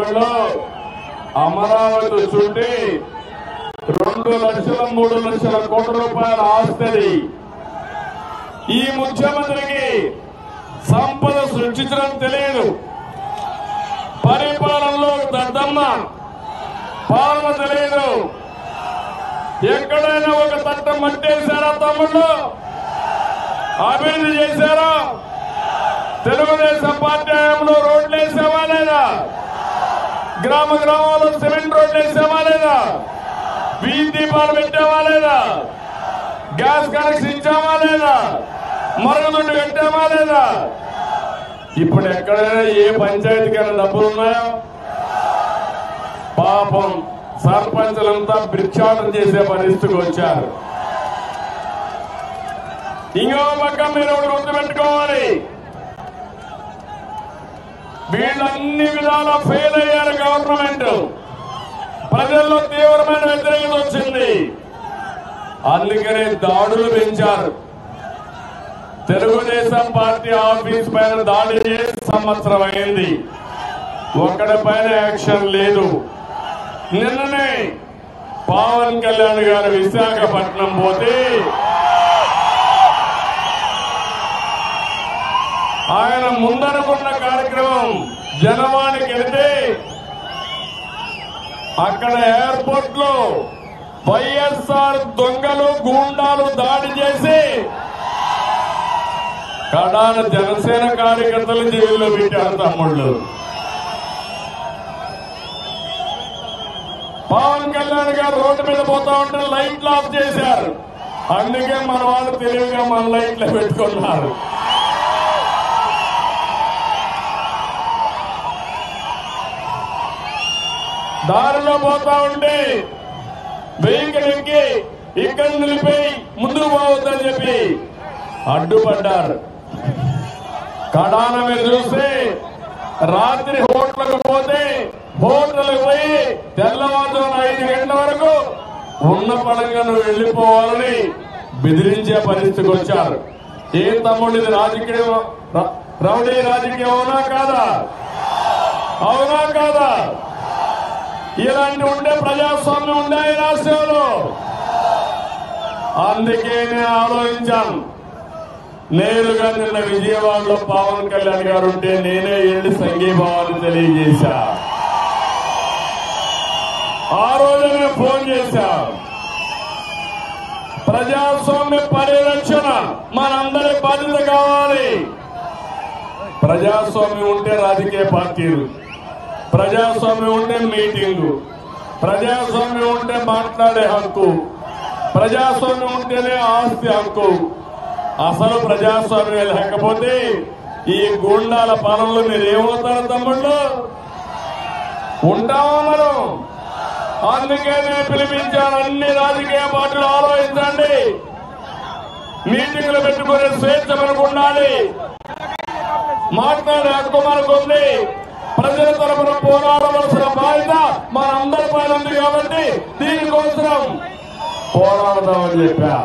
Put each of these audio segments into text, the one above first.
తమిళలో అమరావతి చుట్టి రెండు లక్షల మూడు లక్షల కోట్ల రూపాయల ఆస్తిది ఈ ముఖ్యమంత్రికి సంపద సృష్టించడం తెలియదు పరిపాలనలో దద్దమ్మ పాలన తెలియదు ఎక్కడైనా ఒక తట్ట మట్టేశారా తమ్ముళ్ళు అభివృద్ధి చేశారా తెలుగుదేశం పార్టీ హయాంలో రోడ్లు వేసావా లేదా గ్రామ గ్రామాల్లో సిమెంట్ రోడ్లు వేసావా లేదా వీధి దీపాలు పెట్టావా లేదా గ్యాస్ కనెక్షన్ ఇచ్చావా లేదా మరుగుదొడ్డు కట్టామా లేదా ఇప్పుడు ఎక్కడైనా ఏ పంచాయతీకైనా డబ్బులు ఉన్నాయా పాపం సర్పంచులంతా భిక్షాటన చేసే పరిస్థితికి వచ్చారు ఇంకో పక్క మీరు ఒకటి గుర్తుపెట్టుకోవాలి వీళ్ళన్ని విధాల ఫెయిల్ అయ్యారు గవర్నమెంట్ ప్రజల్లో తీవ్రమైన వ్యతిరేకత వచ్చింది అందుకనే దాడులు పెంచారు తెలుగుదేశం పార్టీ ఆఫీస్ పైన దాడి చేసి సంవత్సరం అయింది ఒక్కడి పైన యాక్షన్ లేదు నిన్ననే పవన్ కళ్యాణ్ గారు విశాఖపట్నం పోతే ఆయన ముందనుకున్న కార్యక్రమం జనవానికి వెళితే అక్కడ ఎయిర్పోర్ట్ లో వైఎస్ఆర్ దొంగలు గూండాలు దాడి చేసి కడాన జనసేన కార్యకర్తలు జైల్లో పెట్టారు తమ్ముళ్ళు పవన్ కళ్యాణ్ గారు రోడ్డు మీద పోతా ఉంటే లైట్లు ఆఫ్ చేశారు అందుకే మన వాళ్ళు తెలివిగా మన లైట్లు పెట్టుకున్నారు దారిలో పోతా ఉంటే వెహికల్ ఎక్కి ఇక్కడ నిలిపోయి ముందుకు పోవద్దని చెప్పి అడ్డుపడ్డారు కడాన మీరు చూస్తే రాత్రి హోటల్కి పోతే హోటల్కి పోయి తెల్లవారుజామున ఐదు గంటల వరకు ఉన్న పడంగా నువ్వు వెళ్ళిపోవాలని బెదిరించే పరిస్థితికి వచ్చారు ఏ తమ్ముడు ఇది రాజకీయం ర- రౌడీ రాజకీయం అవునా కాదా అవునా కాదా ఇలాంటి ఉండే ప్రజాస్వామ్యం ఉండే ఈ రాష్ట్రంలో అందుకే నేను ఆలోచించాను నేరుగా నిన్న విజయవాడలో పవన్ కళ్యాణ్ గారు ఉంటే నేనే వెళ్ళి సంఘీభావాన్ని తెలియజేశా ఆ రోజు నేను ఫోన్ చేశా ప్రజాస్వామ్య పరిరక్షణ మనందరి బాధ్యత కావాలి ప్రజాస్వామ్యం ఉంటే రాజకీయ పార్టీలు ప్రజాస్వామ్యం ఉంటే మీటింగు ప్రజాస్వామ్యం ఉంటే మాట్లాడే హక్కు ప్రజాస్వామ్యం ఉంటేనే ఆస్తి హక్కు అసలు ప్రజాస్వామ్యం లేకపోతే ఈ గూండాల పాలనలో మీరు ఏమవుతారు తమ్ముళ్ళు ఉంటామా మనం అందుకే నేను పిలిపించాను అన్ని రాజకీయ పార్టీలు ఆలోచించండి మీటింగ్లు పెట్టుకునే స్వేచ్ఛ మనకు ఉండాలి మాట్లాడే హక్కు మనకు ఉంది ప్రజల తరపున పోరాడవలసిన బాధ్యత మనందరి పైన ఉంది కాబట్టి దీనికోసం పోరాడదామని చెప్పా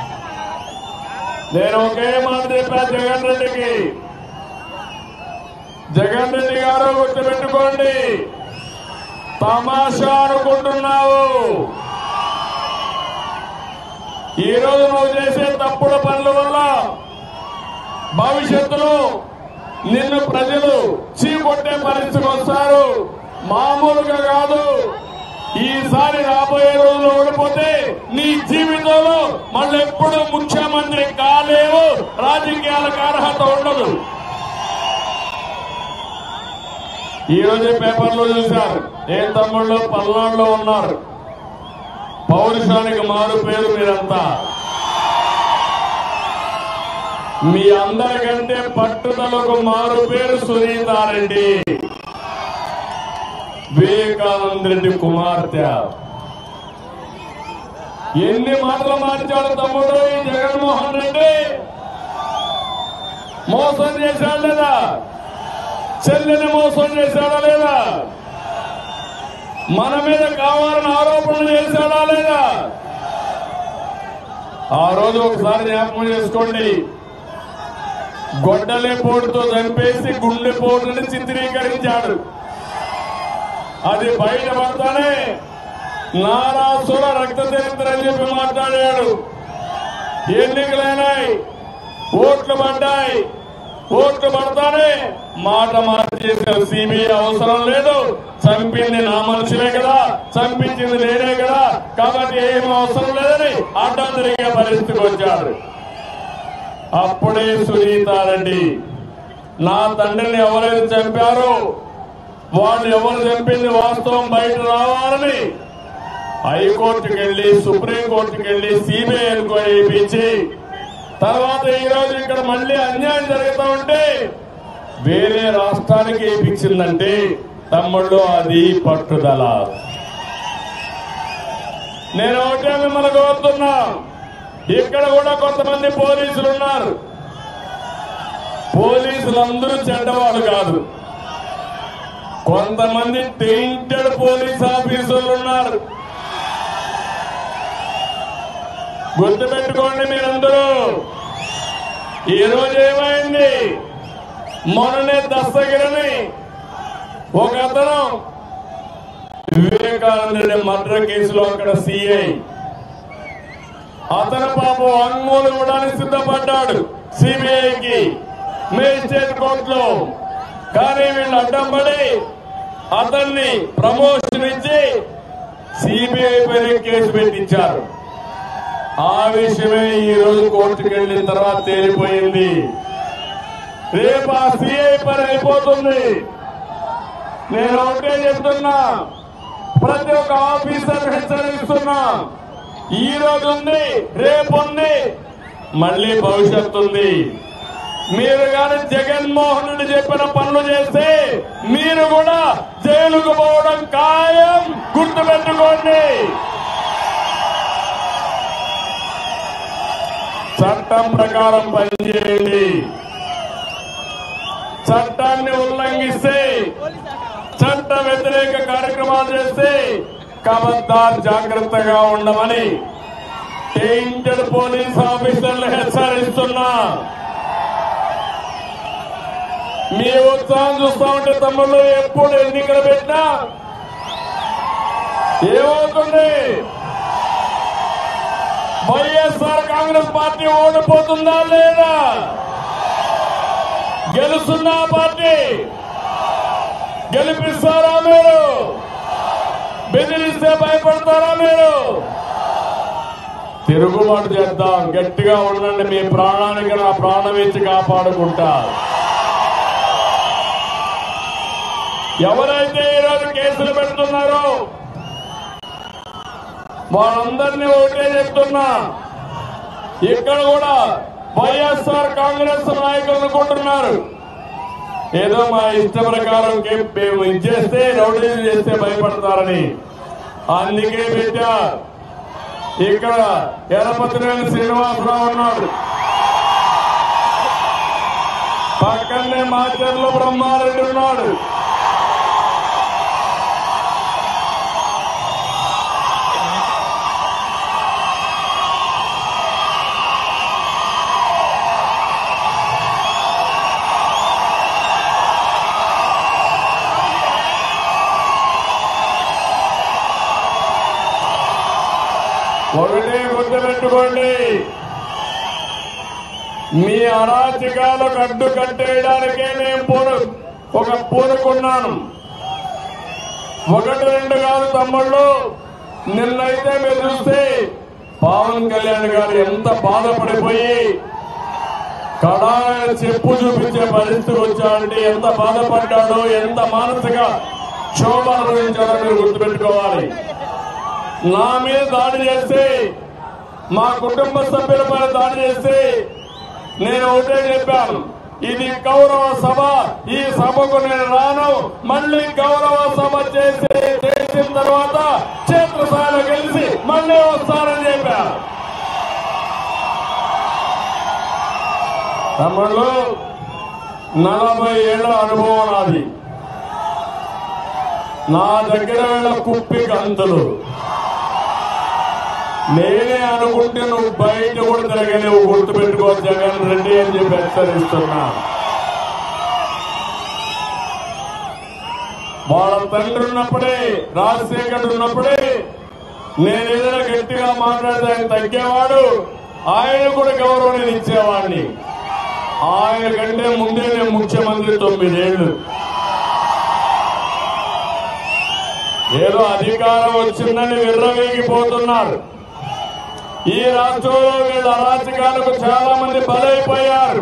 నేను ఒకే మాట చెప్పా జగన్ రెడ్డికి జగన్ రెడ్డి గారు గుర్తుపెట్టుకోండి తమాషా అనుకుంటున్నావు ఈ రోజు నువ్వు చేసే తప్పుడు పనుల వల్ల భవిష్యత్తులో నిన్ను ప్రజలు చీకొట్టే పరిస్థితికి వస్తారు మామూలుగా కాదు ఈసారి రాబోయే రోజులు ఓడిపోతే నీ జీవితంలో మళ్ళీ ఎప్పుడు ముఖ్యమంత్రి కాలేవు రాజకీయాలకు అర్హత ఉండదు ఈ రోజు పేపర్లో చూశారు ఏ తమ్ముళ్ళు పల్నాడులో ఉన్నారు పౌరుషానికి మారు పేరు మీరంతా మీ అందరికంటే పట్టుదలకు మారు పేరు సునీతారెడ్డి వివేకానంద రెడ్డి కుమార్తె ఎన్ని మాటలు మార్చాడు తమ్ముడు ఈ జగన్మోహన్ రెడ్డి మోసం చేశాడు లేదా చెల్లిని మోసం చేశాడా లేదా మన మీద కావాలని ఆరోపణలు చేశాడా లేదా ఆ రోజు ఒకసారి జ్ఞాపకం చేసుకోండి గొడ్డలే పోటుతో చంపేసి గుండె పోటుని చిత్రీకరించాడు అది బయటపడతానే నారాసుర రక్త చరిత్ర అని చెప్పి మాట్లాడాడు ఎన్నికలైనాయి ఓట్లు పడ్డాయి ఓట్లు పడతానే మాట మార్చేసారు సిబిఐ అవసరం లేదు చంపింది నా మనుషులే కదా చంపించింది నేనే కదా కాబట్టి ఏం అవసరం లేదని అడ్డం తిరిగే పరిస్థితికి వచ్చారు అప్పుడే సునీతారెడ్డి నా తండ్రిని ఎవరైతే చంపారో వాళ్ళు ఎవరు చంపింది వాస్తవం బయట రావాలని హైకోర్టుకి వెళ్లి సుప్రీంకోర్టుకి వెళ్లి సిబిఐ ఎంక్వైరీ ఇప్పించి తర్వాత ఈ రోజు ఇక్కడ మళ్ళీ అన్యాయం జరుగుతూ ఉంటే వేరే రాష్ట్రానికి ఇప్పించిందంటే తమ్ముళ్ళు అది పట్టుదల నేను ఒకటే మిమ్మల్ని కోరుతున్నా ఇక్కడ కూడా కొంతమంది పోలీసులు ఉన్నారు పోలీసులందరూ చెడ్డవాళ్ళు కాదు కొంతమంది టెయింటెడ్ పోలీస్ ఆఫీసర్లు ఉన్నారు గుర్తుపెట్టుకోండి మీరందరూ ఈ రోజు ఏమైంది మొన్ననే దస్తగిరిని ఒక అతను వివేకానంద రెడ్డి మర్డర్ కేసులో అక్కడ సిఐ అతను పాపం వాంగ్మూలం ఇవ్వడానికి సిద్ధపడ్డాడు సిబిఐకి మేజిస్ట్రేట్ కోర్టులో కానీ వీళ్ళు అడ్డం పడి అతన్ని ప్రమోషన్ ఇచ్చి సిబిఐ పైన కేసు పెట్టించారు ఆ విషయమే ఈ రోజు కోర్టుకు వెళ్ళిన తర్వాత తేలిపోయింది రేపు ఆ సిఐ పని అయిపోతుంది నేను ఒకటే చెప్తున్నా ప్రతి ఒక్క ఆఫీసర్ హెచ్చరిస్తున్నా ఈ రోజు ఉంది రేపు ఉంది మళ్ళీ భవిష్యత్తు ఉంది మీరు కానీ జగన్మోహన్ రెడ్డి చెప్పిన పనులు చేస్తే మీరు కూడా జైలుకు పోవడం ఖాయం గుర్తుపెట్టుకోండి చట్టం ప్రకారం పనిచేయండి చట్టాన్ని ఉల్లంఘిస్తే చట్ట వ్యతిరేక కార్యక్రమాలు చేస్తే కబద్దార్ జాగ్రత్తగా ఉండమని టెయింటెడ్ పోలీస్ ఆఫీసర్లు హెచ్చరిస్తున్నా మీ ఉత్సాహం చూస్తా ఉంటే తమ్ముళ్ళు ఎప్పుడు ఎన్నికలు పెట్టినా ఏమవుతుంది వైఎస్ఆర్ కాంగ్రెస్ పార్టీ ఓడిపోతుందా లేదా గెలుస్తుందా పార్టీ గెలిపిస్తారా మీరు బెదిరిస్తే భయపడతారా మీరు తిరుగుబాటు చేద్దాం గట్టిగా ఉండండి మీ ప్రాణానికి నా ప్రాణం ఇచ్చి కాపాడుకుంటా ఎవరైతే ఈరోజు కేసులు పెడుతున్నారో వాళ్ళందరినీ ఒకటే చెప్తున్నా ఇక్కడ కూడా వైఎస్ఆర్ కాంగ్రెస్ నాయకులు అనుకుంటున్నారు ఏదో మా ఇష్ట ప్రకారం కే- మేము ఇది చేస్తే రౌడీలు చేస్తే భయపడతారని అందుకే పెట్టా ఇక్కడ ఎరపతినేని శ్రీనివాసరావు ఉన్నాడు పక్కనే మాచర్ల బ్రహ్మారెడ్డి ఉన్నాడు ఒకటే గుర్తుపెట్టుకోండి మీ అరాచకాలకు అడ్డు కట్టేయడానికే నేను పూను ఒక పూనుకున్నాను ఒకటి రెండు కాదు తమ్ముళ్ళు నిన్నైతే మీరు చూస్తే పవన్ కళ్యాణ్ గారు ఎంత బాధపడిపోయి కడాన చెప్పు చూపించే పరిస్థితి వచ్చాడంటే ఎంత బాధపడ్డాడో ఎంత మానసిక క్షోభ అనుభవించాడో మీరు గుర్తుపెట్టుకోవాలి నా మీద దాడి చేస్తే మా కుటుంబ సభ్యులపై దాడి చేస్తే నేను ఒకటే చెప్పాను ఇది గౌరవ సభ ఈ సభకు నేను రాను మళ్ళీ గౌరవ సభ చేసి చేసిన తర్వాత క్షేత్రస్థాయిలో గెలిచి మళ్ళీ వస్తానని చెప్పా తమ్ముళ్ళు నలభై ఏళ్ల అనుభవం నాది నా దగ్గర వీళ్ళ కుప్పి గంతులు నేనే అనుకుంటే నువ్వు బయట కూడా తిరగలేవు గుర్తుపెట్టుకో జగన్ రెడ్డి అని చెప్పి హెచ్చరిస్తున్నా వాళ్ళ తండ్రి ఉన్నప్పుడే రాజశేఖర్ ఉన్నప్పుడే నేను ఏదైనా గట్టిగా మాట్లాడితే ఆయన తగ్గేవాడు ఆయన కూడా గౌరవం నేను ఇచ్చేవాడిని ఆయన కంటే ముందే నేను ముఖ్యమంత్రి తొమ్మిదేళ్లు ఏదో అధికారం వచ్చిందని విర్రవేగిపోతున్నారు ఈ రాష్ట్రంలో వీళ్ళ అరాచకాలకు చాలా మంది బలైపోయారు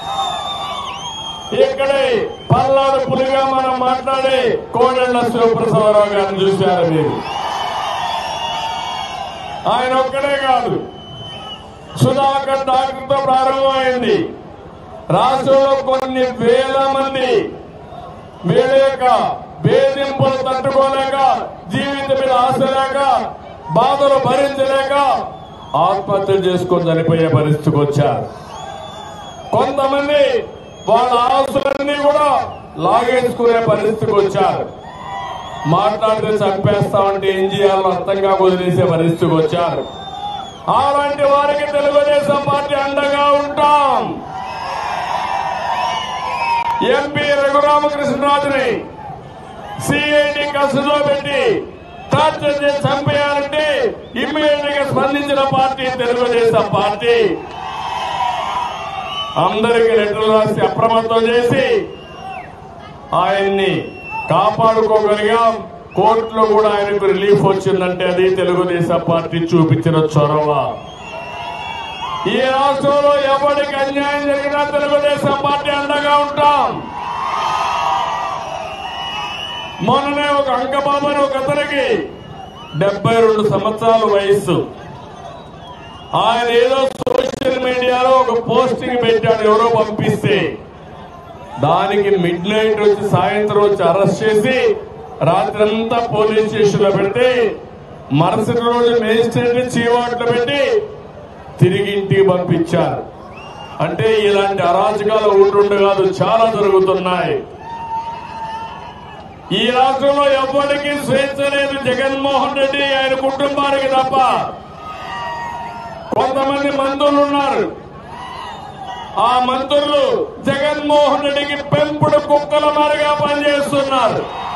ఇక్కడే పల్నాడు పులిగా మనం మాట్లాడే కోడెళ్ల శివప్రసాదరావు గారిని చూశారు మీరు ఆయన ఒక్కడే కాదు సుధాకర్ డాక్టర్తో ప్రారంభమైంది రాష్ట్రంలో కొన్ని వేల మంది వీళ్ళ యొక్క వేధింపులు తట్టుకోలేక జీవితం మీద ఆశ లేక బాధలు భరించలేక ఆత్మహత్య చేసుకొని చనిపోయే పరిస్థితికి వచ్చారు కొంతమంది వాళ్ళ ఆస్తులన్నీ కూడా లాగేసుకునే పరిస్థితికి వచ్చారు మాట్లాడితే చంపేస్తామంటే ఏం చేయాలో అర్థంగా వదిలేసే పరిస్థితికి వచ్చారు అలాంటి వారికి తెలుగుదేశం పార్టీ అండగా ఉంటాం ఎంపీ రఘురామకృష్ణరాజుని సిఐడి కస్టడీలో పెట్టి టార్చర్ చేసి చంపేయాలంటే ఇమ్మీడియట్ గా స్పందించిన పార్టీ తెలుగుదేశం పార్టీ అందరికీ లెటర్లు రాసి అప్రమత్తం చేసి ఆయన్ని కాపాడుకోగలిగాం కోర్టులో కూడా ఆయనకు రిలీఫ్ వచ్చిందంటే అది తెలుగుదేశం పార్టీ చూపించిన చొరవ ఈ రాష్ట్రంలో ఎవరికి అన్యాయం జరిగినా తెలుగుదేశం పార్టీ అండగా ఉంటాం మొన్ననే ఒక అంకబాబు అని ఒక అతనికి డెబ్బై రెండు సంవత్సరాల వయస్సు ఆయన ఏదో సోషల్ మీడియాలో ఒక పోస్టింగ్ పెట్టాడు ఎవరో పంపిస్తే దానికి మిడ్ నైట్ వచ్చి సాయంత్రం వచ్చి అరెస్ట్ చేసి రాత్రంతా పోలీస్ స్టేషన్ లో పెడితే మరుసటి రోజు మేజిస్ట్రేట్ చీవాట్లు పెట్టి తిరిగి ఇంటికి పంపించారు అంటే ఇలాంటి అరాచకాలు ఒకటి కాదు చాలా జరుగుతున్నాయి ఈ రాష్ట్రంలో ఎవ్వరికి స్వేచ్ఛ లేదు జగన్మోహన్ రెడ్డి ఆయన కుటుంబానికి తప్ప కొంతమంది మంత్రులు ఉన్నారు ఆ మంత్రులు జగన్మోహన్ రెడ్డికి పెంపుడు కుక్కల మారిగా పనిచేస్తున్నారు